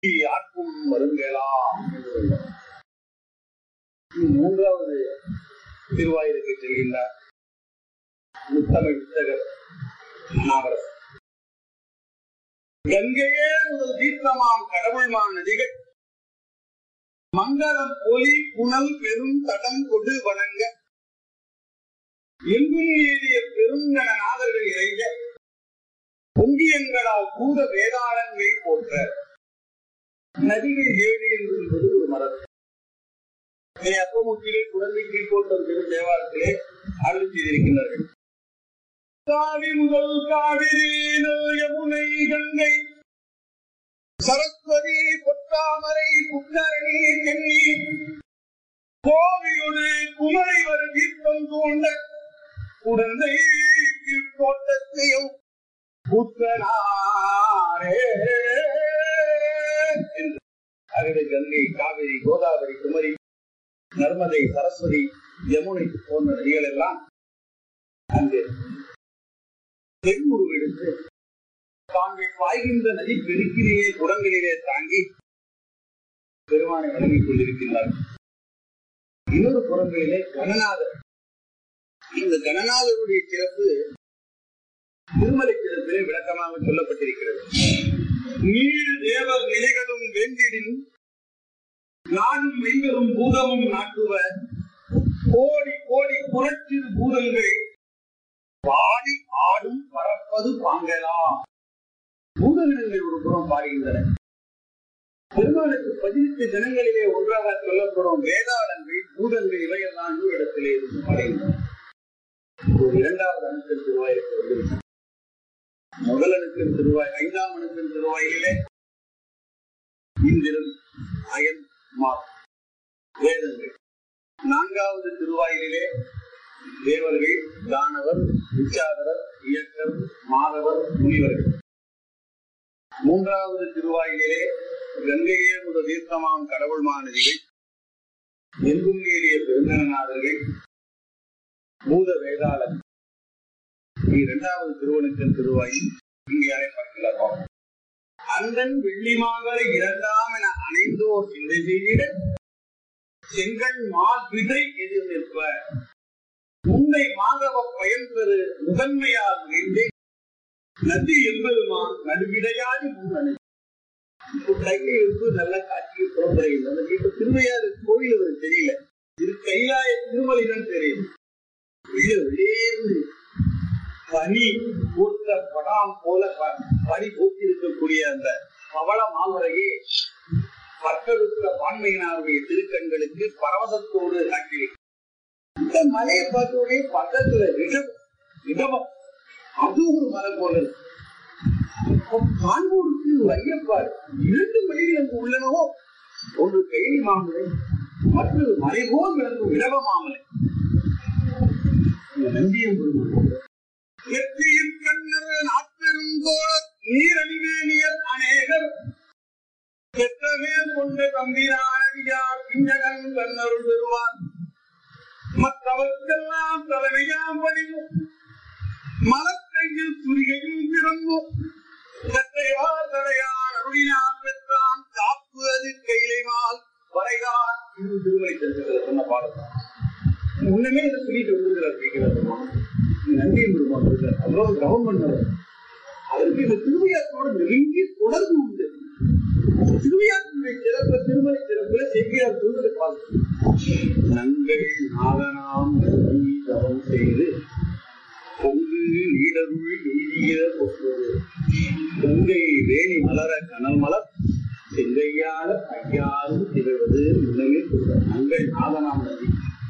ஆட்கும் மருங்கலாம் மூன்றாவது திருவாயிலுக்கு செல்கின்றார் முத்தமிழ் புத்தகர் நாவரசர் கங்கையே முதல் தீர்த்தமாம் கடவுள்மா நதிகள் மங்களம் ஒலி புனல் பெரும் தடம் கொடு வணங்க எங்கும் ஏறிய பெருங்கன நாதர்கள் இறைஞ்ச பொங்கியங்களால் பூத வேதாளங்கள் போற்ற நதிகள் ஏழு என்று சொல்வது ஒரு மரபு இதை அப்பமுத்திலே குழந்தை கீழ்கோட்டம் திரு தேவாரத்திலே அருள் செய்திருக்கின்றார்கள் காவி முதல் காவிரி நல் யமுனை கங்கை சரஸ்வதி பொத்தாமரை புத்தரணி சென்னி கோவியொடு குமரை வரு தீர்த்தம் தூண்ட குழந்தை கீழ்கோட்டத்தையும் புத்தனாரே என்று அகடை கங்கை காவிரி கோதாவரி குமரி நர்மதை சரஸ்வதி யமுனை போன்ற நதிகள் எல்லாம் அங்கு தென்முருவெடுத்து தாங்கள் பாய்கின்ற நதி பெருக்கிலேயே குடங்களிலே தாங்கி பெருமானை வழங்கிக் கொண்டிருக்கின்றார்கள் இன்னொரு புறங்களிலே கணநாதர் இந்த கணநாதருடைய சிறப்பு திருமலை சிறப்பிலே விளக்கமாக சொல்லப்பட்டிருக்கிறது நீர் தேவர் நிலைகளும் வெந்திடின் நானும் மெய்வரும் பூதமும் நாட்டுவ கோடி கோடி புரட்சிறு பூதங்கள் பாடி ஆடும் பறப்பது பாங்கலாம் பூதகணங்கள் ஒரு புறம் பாடுகின்றன பெருமாளுக்கு பதினெட்டு ஜனங்களிலே ஒன்றாக சொல்லப்படும் வேதாளங்கள் பூதங்கள் இவையெல்லாம் இன்னொரு இடத்திலே இருந்து பாடுகின்றன ஒரு இரண்டாவது அணுக்கள் திருவாயிற்கு வந்திருக்கிறது முதல் அணுக்கள் திருவாய் ஐந்தாம் அணுக்கள் திருவாயிலே இந்திரன் அயன் மா வேதங்கள் நான்காவது திருவாயிலே தேவர்கள் தானவர் விச்சாதரர் இயக்கர் மாதவர் முனிவர்கள் மூன்றாவது திருவாயிலே கங்கையே முதல் தீர்த்தமாம் கடவுள் மாநதிகள் எங்கும் ஏறிய பெருந்தநாதர்கள் பூத வேதாளன் இரண்டாவது திருவனுக்கன் திருவாயில் இங்கே அழைப்பக்கலாம் அந்தன் வெள்ளிமாகலை இரண்டாம் என அணைந்தோர் சிந்தை செய்திட செங்கண் மா விதை எதிர் நிற்ப உன்னை மாதவ பயன் பெறு முதன்மையால் நின்று நதி என்பதுமா நடுவிடையாடி முன்னணி கையில் இருந்து நல்ல காட்சியை புறப்படுகிறது அந்த வீட்டு திருவையாறு கோயில் அவருக்கு தெரியல இது கைலாய திருமலை தான் தெரியுது வெளியே வெளியேந்து பனி பூத்த படாம் போல ப- பனி பூத்தி இருக்கக்கூடிய அந்த பவள மாமரையே பட்டருத்த பான்மையினாருடைய திருக்கண்களுக்கு பரவசத்தோடு காட்டியிருக்கிறது இந்த மலையை பார்த்த உடனே பக்கத்துல ரிஷபம் ரிஷபம் அது ஒரு மலை போல இருக்கு அப்போ காண்போருக்கு ஒரு ஐயப்பாடு இரண்டு மலைகள் அங்கு உள்ளனவோ ஒன்று கைலி மாமலை மற்றொரு மலை போல் விளங்கும் இடவ மாமலை இந்த நந்தியம் வெற்றியில் கண்ணர் நாப்பெருங்கோளர் நீரணிவேணியர் அநேகர் பெற்றமேல் கொண்ட தம்பிரானடியார் பிஞ்சகன் கண்ணருள் பெறுவார் மற்றவர்க்கெல்லாம் தலைமையாம் பணிவு மலக்கையில் துரிகையும் பிறந்தும் கற்றைவார் தடையான் அருளினான் பெற்றான் காப்பு அது கைலைமால் வரைதான் இது திருமலை செல்கிறது சொன்ன பாடத்தான் முன்னமே இதை சொல்லிட்டு வந்துருக்கிறார் கேட்கிறார் நன்றி பெருமான் இருக்கார் அவ்வளவு கவர்மெண்ட் அதற்கு இந்த திருவையாற்றோட நெருங்கிய தொடர்பு உண்டு திருவையாற்றுடைய சிறப்பு திருமலை சிறப்புல செவ்வியார் சொல்வதை பார்க்கிறோம் நங்கள் நாதனாம் நம்பி தவம் செய்து பொங்கு நீடருள் எய்திய பொங்குது பொங்கை வேணி மலர கனல் மலர் செங்கையால ஐயாரும் திகழ்வது முன்னமே சொல்ற நங்கள் நாதனாம் நம்பி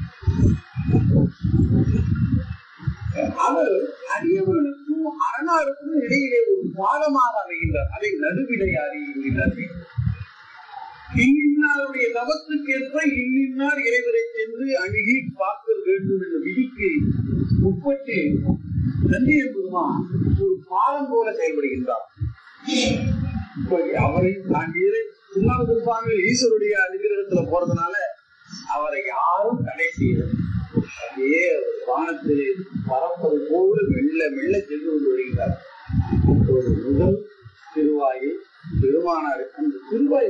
அவர் அடியவர்களுக்கும் அரணாருக்கும் இடையிலே ஒரு பாலமாக அமைகின்றார் அதை நடுவிடையாரி என்கிறார்கள் இன்னின்னாருடைய தவத்துக்கேற்ப இன்னின்னார் இறைவரை சென்று அணுகி பார்க்க வேண்டும் என்ற விதிக்கு உட்பட்டு நந்திய பெருமான் ஒரு பாலம் போல செயல்படுகின்றார் இப்ப அவரையும் தாண்டியது திருநாவுக்கு சுவாமிகள் ஈஸ்வருடைய அனுகிரகத்துல போறதுனால அவரை யாரும் தடை செய்யல அப்படியே அவர் வானத்திலே பறப்பது போல மெல்ல மெல்ல சென்று கொண்டு வருகிறார் இப்போது முதல் திருவாயில் பெருமானார் அந்த திருவாய்